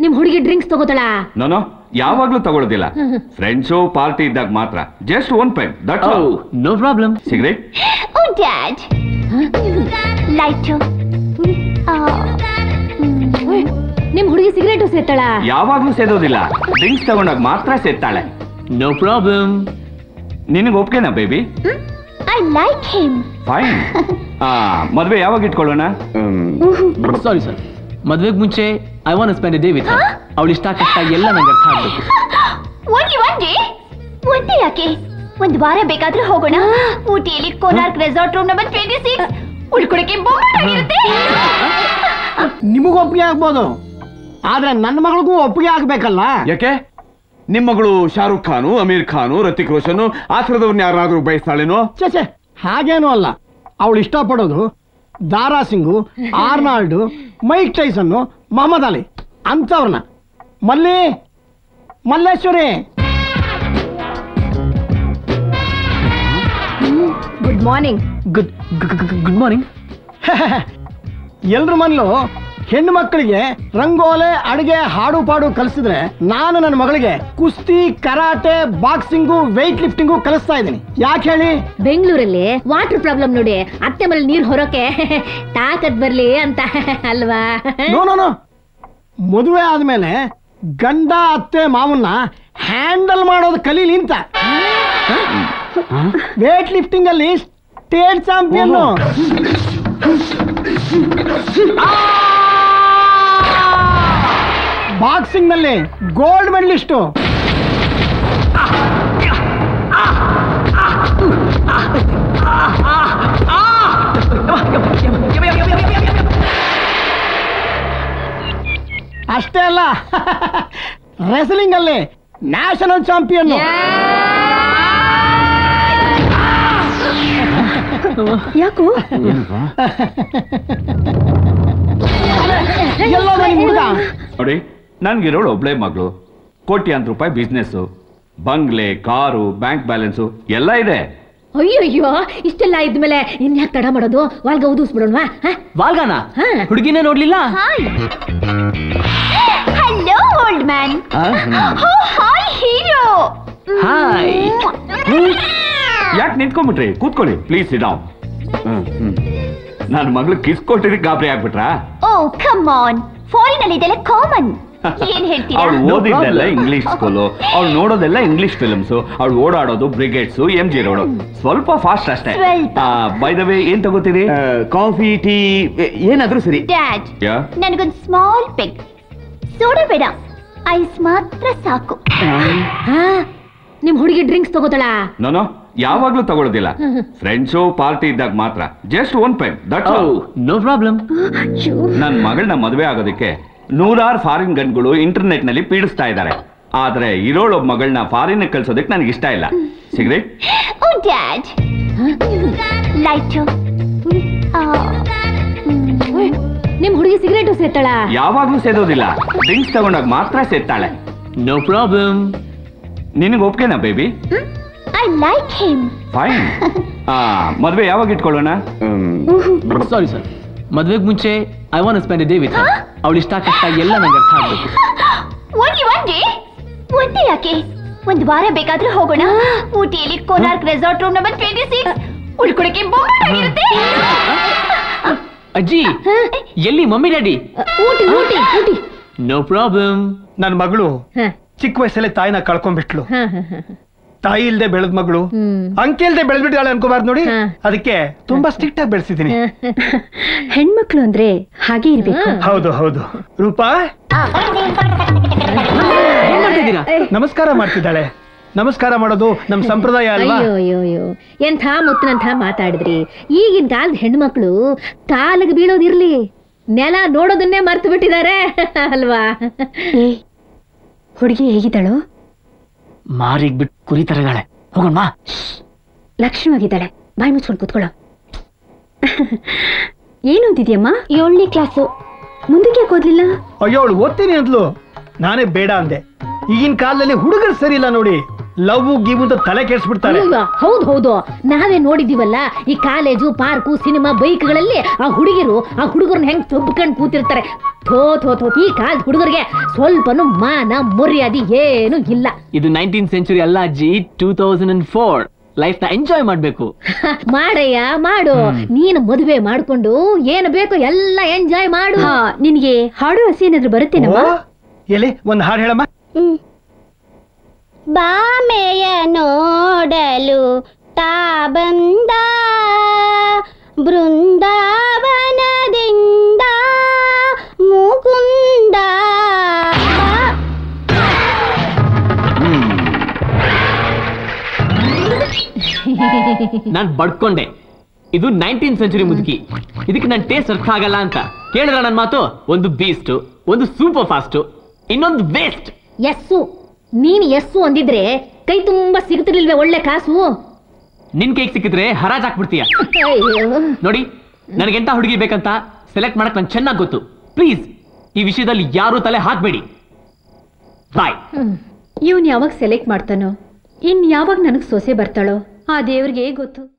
ನಿಮ್ ಹುಡುಗಿ ಡ್ರಿಂಕ್ಸ್ ತಗೋತಾಳ ನಾನು ಯಾವಾಗ್ಲೂ ತಗೊಳ್ಳೋದಿಲ್ಲ ಫ್ರೆಂಡ್ಸು ಪಾರ್ಟಿ ಇದ್ದಾಗ ಮಾತ್ರ just one pipe that no problem cigarette oh dad light ನಿಮ್ ಹುಡುಗಿ ಸಿಗರೇಟು ಸೇತಾಳ ಯಾವಾಗ್ಲೂ ಸೇದೋದಿಲ್ಲ ಡ್ರಿಂಕ್ಸ್ ತಗೊಂಡಾಗ ಮಾತ್ರ ಸೇತ್ತಾಳೆ ನೋ ಪ್ರಾಬ್ಲಮ್ ನಿನಗೆ ಒಪ್ಗೆನಾ baby I like him fine ಆ ಮದ್ವೆ ಯಾವಾಗ ಇಟ್ಕೊಳ್ಳೋಣ ಸಾರಿ ಸರ್ ಮದ್ವೆಗ್ ಮುಂಚೆ I want spend day with ಅವಳು ಇಷ್ಟ ಕಷ್ಟ ಎಲ್ಲ ನಂಗೆ ಅರ್ಥ ಆಗ್ಬೇಕು ಓನ್ಲಿ ಒನ್ ಡೇ ಒಂದೇ ಯಾಕೆ ಒಂದು ವಾರ ಬೇಕಾದ್ರೂ ಹೋಗೋಣ ಊಟಿಯಲ್ಲಿ Konark resort room number twenty six ಉಳ್ಕೊಳಕ್ಕೆ ಬೊಂಬಾಟಾಗಿರುತ್ತೆ ನಿಮಗೂ ಒಪ್ಪಿಗೆ ಆಗ್ಬೋದು ಆದ್ರೆ ನನ್ನ ಮಗಳಿಗೂ ಒಪ್ಪಿಗೆ ಆಗ್ಬೇಕಲ್ಲ ಯಾಕೆ ನಿಮ್ಮ ಮಗಳು ಶಾರುಖ್ ಖಾನು ಅಮೀರ್ ಖಾನು ಋತಿಕ್ ರೋಷನ್ ಆ ಥರದವ್ರನ್ನ ಯಾರಾದ್ರೂ ಬಯಸ್ತಾಳೇನೋ ಛೇ ಛೇ ಹಾಗೇನೂ ಅಲ್ಲ ಅವಳು ಇಷ್ಟಪಡೋದು Dara Singh Arnold Mike Tyson Muhammad Ali ಅಂಥವ್ರನ್ನ Malli Malleshwari good morning good good morning ಎಲ್ರ ಮನಲು ಹೆಣ್ಣು ಮಕ್ಕಳಿಗೆ ರಂಗೋಲೆ ಅಡಿಗೆ ಹಾಡು ಪಾಡು ಕಲಿಸಿದ್ರೆ ನಾನು ನನ್ನ ಮಗಳಿಗೆ ಕುಸ್ತಿ ಕರಾಟೆ ಬಾಕ್ಸಿಂಗು ವೆಯ್ಟ್ ಲಿಫ್ಟಿಂಗು ಕಲಿಸ್ತಾ ಇದ್ದೀನಿ ಯಾಕೆ ಹೇಳಿ ಬೆಂಗಳೂರಲ್ಲಿ ವಾಟರ್ ಪ್ರಾಬ್ಲಮ್ ನೋಡಿ ಅತ್ತೆ ಮೇಲೆ ನೀರ್ ಹೊರೋಕೆ ತಾಕತ್ ಬರ್ಲಿ ಅಂತ ಅಲ್ವಾ ನೋ ನೋ ನೋ ಮದುವೆ ಆದ್ಮೇಲೆ ಗಂಡ ಅತ್ತೆ ಮಾವನ್ನ ಹ್ಯಾಂಡಲ್ ಮಾಡೋದು ಕಲೀಲಿ ಅಂತ ವೇಟ್ ಲಿಫ್ಟಿಂಗ್ ಅಲ್ಲಿ ಸ್ಟೇಟ್ ಚಾಂಪಿಯನ್ ಬಾಕ್ಸಿಂಗ್ ನಲ್ಲಿ ಗೋಲ್ಡ್ ಮೆಡಲಿಸ್ಟು ಅಷ್ಟೇ ಅಲ್ಲ ರೆಸ್ಲಿಂಗ್ ಅಲ್ಲಿ ನ್ಯಾಷನಲ್ ಚಾಂಪಿಯನ್ ಯಾಕೋ ಎಲ್ಲೋದ ನಿಮ್ ಹುಡುಗ ನೋಡಿ ನನ್ಗಿರೋಳು ಒಬ್ಳೆ ಮಗಳು ಕೋಟ್ಯಾಂತರ ರೂಪಾಯಿ ಬಿಸ್ನೆಸ್ ಬಂಗ್ಲೆ ಕಾರು ಬ್ಯಾಂಕ್ ಬ್ಯಾಲೆನ್ಸು ಎಲ್ಲ ಇದೆ ಅಯ್ಯಯ್ಯೋ ಇಷ್ಟೆಲ್ಲ ಇದ್ಮೇಲೆ ಇನ್ಯಾಕ್ ತಡ ಮಾಡೋದು ವಾಲ್ಗ ಊದಿಸ್ಬಿಡೋಣವಾ ವಾಲ್ಗಾನ ಹಾ. ಹುಡುಗಿನೇ ನೋಡ್ಲಿಲ್ಲ ಹಾಯ್ ಹಲೋ ಓಲ್ಡ್ ಮ್ಯಾನ್ ಹೋ ಹಾಯ್ ಹೀರೋ ಹಾಯ್ ಯಾಕೆ ನಿಂತ್ಕೊಂಡ್ಬಿಟ್ರಿ ಕೂತ್ಕೊಳ್ಳಿ ಪ್ಲೀಸ್ ಇಡಾವ್ ನನ್ನ ಮಗಳು ಕಿಸ್ ಕೊಟ್ಟಿದ್ದಕ್ಕೆ ಗಾಬರಿ ಆಗ್ಬಿಟ್ರಾ ಓ ಕಮ್ ಆನ್ ಫಾರಿನ್ ಅಲ್ಲಿ ಇದೆಲ್ಲ ಕಾಮನ್ ಏನ್ ಹೇಳ್ತೀರಾ ಅವಳು ಓದಿದ್ದೆಲ್ಲ ಇಂಗ್ಲಿಷ್ ಸ್ಕೂಲು ಅವಳು ನೋಡೋದೆಲ್ಲ ಇಂಗ್ಲಿಷ್ ಫಿಲ್ಮ್ಸು ಅವಳು ಓಡಾಡೋದು ಬ್ರಿಗೇಡ್ಸ್ ಎಂ ಜಿ ರೋಡು ಸ್ವಲ್ಪ ಫಾಸ್ಟ್ ಅಷ್ಟೇ ಸ್ವಲ್ಪ. ಬೈ ದ ವೇ ಏನ್ ತಗೋತೀರಿ ಕಾಫಿ ಟೀ ಏನಾದ್ರೂ ಸರಿ ಡ್ಯಾಡ್ ಯಾ ನನಗೊಂದು ಸ್ಮಾಲ್ ಪೆಗ್ ಸೋಡಾ ಬೇಡ ಐಸ್ ಮಾತ್ರ ಸಾಕು ಹಾ ನಿಮ್ ಹುಡುಗಿ ಡ್ರಿಂಕ್ಸ್ ತಗೋತಾಳ ನಾನು ಯಾವಾಗ್ಲೂ ತಗೊಳ್ಳೋದಿಲ್ಲ ಫ್ರೆಂಡ್ಸು ಪಾರ್ಟಿ ಇದ್ದಾಗ ಮಾತ್ರ just one pipe that no problem ನನ್ನ ಮಗಳನ್ನ ಮದುವೆ ಆಗೋದಕ್ಕೆ ನೂರಾರು ಫಾರಿನ್ ಗಂಡ್ಗಳು ಇಂಟರ್ನೆಟ್ ನಲ್ಲಿ ಪೀಡಿಸ್ತಾ ಇದ್ದಾರೆ ಆದ್ರೆ ಇರೋಳೊಬ್ಬ ಮಗಳನ್ನ ಫಾರಿನ್ ಕಳ್ಸೋದಕ್ಕೆ ನನಗೆ ಇಷ್ಟ ಇಲ್ಲ ಸಿಗರೇಟ್ ಓ ಡ್ಯಾಡ್ ಲೈಟು ನಿಮ್ ಹುಡುಗಿ ಸಿಗರೇಟು ಸೇತಾಳ ಯಾವಾಗ್ಲೂ ಸೇದೋದಿಲ್ಲ ಡ್ರಿಂಕ್ಸ್ ತಗೊಂಡಾಗ ಮಾತ್ರ ಸೇತ್ತಾಳೆ ನೋ ಪ್ರಾಬ್ಲಮ್ ನಿನಗೆ ಒಪ್ಗೆನಾ baby I like him fine ಆ ಮದ್ವೆ ಯಾವಾಗ ಇಟ್ಕೊಳ್ಳೋಣ ಸಾರಿ ಸರ್ ಮದ್ವೆಗ್ ಮುಂಚೆ I want spend day with ಅವಳು ಇಷ್ಟ ಕಷ್ಟ ಎಲ್ಲ ನಂಗೆ ಅರ್ಥ ಆಗ್ಬೇಕು ಓನ್ಲಿ ಒನ್ ಡೇ ಒಂದೇ ಯಾಕೆ ಒಂದು ವಾರ ಬೇಕಾದ್ರೂ ಹೋಗೋಣ ಊಟಿಯಲ್ಲಿ Konark resort room number twenty six ಉಳ್ಕೊಳಕ್ಕೆ ಬೊಂಬಾಟಾಗಿರುತ್ತೆ ಅಜ್ಜಿ ಎಲ್ಲಿ mummy daddy Ooty Ooty Ooty no problem ನನ್ನ ಮಗಳು ಹ, ಚಿಕ್ಕ ವಯಸ್ಸಲ್ಲೇ ತಾಯಿನ ಕಳ್ಕೊಂಡ್ಬಿಟ್ಲು ಹ, ಹ, ಹ. ತಾಯಿ ಇಲ್ದೆ ಬೆಳೆದ ಮಗಳು ಹ್ಮ್. ಅಂಕೆ ಇಲ್ದೆ ಬೆಳೆದ್ಬಿಟ್ಟಾಳೆ ಅನ್ಕೋಬಾರ್ದು ನೋಡಿ ಹಾ. ಅದಕ್ಕೆ ತುಂಬಾ ಸ್ಟ್ರಿಕ್ಟ್ ಆಗಿ ಬೆಳೆಸಿದ್ದೀನಿ ಹೆಣ್ಮಕ್ಳು ಅಂದ್ರೆ ಹಾಗೆ ಇರ್ಬೇಕು ಹೌದು ಹೌದು ರೂಪಾ ಏನ್ ಮಾಡ್ತಾ ಇದ್ದೀರಾ ನಮಸ್ಕಾರ ಮಾಡ್ತಿದ್ದಾಳೆ ನಮಸ್ಕಾರ ಮಾಡೋದು ನಮ್ ಸಂಪ್ರದಾಯ ಅಲ್ವಾ ಅಯ್ಯೋ ಅಯ್ಯೋ ಅಯ್ಯೋ ಎಂಥ ಮುತ್ತಿನಂಥ ಮಾತಾಡಿದ್ರಿ ಈಗಿನ ಕಾಲದ ಹೆಣ್ಮಕ್ಳು ಕಾಲಿಗೆ ಬೀಳೋದಿರ್ಲಿ ನೆಲ ನೋಡೋದನ್ನೇ ಮರ್ತು ಬಿಟ್ಟಿದ್ದಾರೆ ಅಲ್ವಾ ಏ ಹುಡುಗಿ ಹೇಗಿದ್ದಾಳು ಮಾರಿಗ್ ಬಿಟ್ಟು ಕುರಿ ತರಗಾಳೆ ಹೋಗೋಣ ಲಕ್ಷಣವಾಗಿದ್ದಾಳೆ ಬಾಯಿ ಮುಚ್ಕೊಂಡು ಕೂತ್ಕೊಳ್ಳೋ ಏನು ಓದಿದ್ಯಮ್ಮ ಏಳನೇ ಕ್ಲಾಸು ಮುಂದಕ್ಕೆ ಯಾಕೆ ಓದ್ಲಿಲ್ಲ ಅಯ್ಯೋ ಅವಳು ಓದ್ತೀನಿ ಅಂದ್ಲು ನಾನೇ ಬೇಡ ಅಂದೆ ಈಗಿನ ಕಾಲದಲ್ಲಿ ಹುಡುಗರು ಸರಿ ಇಲ್ಲ ನೋಡಿ ಲವ್ ಗಿವ್ ಅಂತ ತಲೆ ಕೆಡಿಸ್ಬಿಡ್ತಾರೆ ಅಯ್ಯೋ, ಹೌದು ಹೌದು ನಾವೇ ನೋಡಿದೀವಲ್ಲ ಈ ಕಾಲೇಜು ಪಾರ್ಕು ಸಿನಿಮಾ ಬೈಕ್ಗಳಲ್ಲಿ ಆ ಹುಡುಗಿರು ಆ ಹುಡುಗರನ್ನ ಹೆಂಗ್ ತೊಬ್ಕೊಂಡ್ ಕೂತಿರ್ತಾರೆ ಥೋ ಥೋ ಥೋ ಈ ಕಾಲದ ಹುಡುಗರಿಗೆ ಸ್ವಲ್ಪನು ಮಾನ ಮರ್ಯಾದೆ ಏನು ಇಲ್ಲ ಇದು ನೈನ್ಟೀನ್ ಸೆಂಚುರಿ ಅಲ್ಲ ಅಜ್ಜಿ two thousand and four life ನ ಎಂಜಾಯ್ ಮಾಡ್ಬೇಕು ಮಾಡಯ್ಯ ಮಾಡು ನೀನು ಮದುವೆ ಮಾಡ್ಕೊಂಡು ಏನು ಬೇಕೋ ಎಲ್ಲ ಎಂಜಾಯ್ ಮಾಡು ಹಾ ನಿನಗೆ ಹಾಡು ಹಸಿ ಏನಾದ್ರು ಬರುತ್ತೇನಮ್ಮ ಓ, ಎಲ್ಲಿ ಒಂದ್ ಹಾಡು ಹೇಳಮ್ಮ ಬಾಮೆಯ ನೋಡಲು ತಾ ಬಂದ ಬೃಂದಾವನದಿಂದ ಮುಕುಂದ ನಾನ್ ಬಡ್ಕೊಂಡೆ ಇದು ನೈನ್ಟೀನ್ ಸೆಂಚುರಿ ಮುದುಕಿ ಇದಕ್ಕೆ ನನ್ನ ಟೇಸ್ಟ್ ಅರ್ಥ ಆಗಲ್ಲ ಅಂತ ಕೇಳಿದ್ರ ನನ್ನ ಮಾತು ಒಂದು ಬೀಸ್ಟ್ ಒಂದು ಸೂಪರ್ ಫಾಸ್ಟ್ ಇನ್ನೊಂದು ವೇಸ್ಟ್ ಎಸ್ಸು ನೀನು ಎಸ್ಸು ಅಂದಿದ್ರೆ ಕೈ ತುಂಬಾ ಸಿಗ್ತಿರ್ಲಿಲ್ವೇ ಒಳ್ಳೆ ಕಾಸು ನಿನ್ ಕೈಗೆ ಸಿಕ್ಕಿದ್ರೆ ಹರಾಜ್ ಹಾಕ್ಬಿಡ್ತೀಯ ಅಯ್ಯೋ ನೋಡಿ ನನಗೆಂತ ಹುಡುಗಿ ಬೇಕಂತ ಸೆಲೆಕ್ಟ್ ಮಾಡಕ್ ನಂಗೆ ಚೆನ್ನಾಗಿ ಗೊತ್ತು ಪ್ಲೀಸ್ ಈ ವಿಷಯದಲ್ಲಿ ಯಾರೂ ತಲೆ ಹಾಕ್ಬೇಡಿ ಬಾಯ್ ಇವನ್ ಯಾವಾಗ ಸೆಲೆಕ್ಟ್ ಮಾಡ್ತಾನೋ ಇನ್ ಯಾವಾಗ ನನಗ್ ಸೊಸೆ ಬರ್ತಾಳೋ ಆ ದೇವ್ರಿಗೆ ಗೊತ್ತು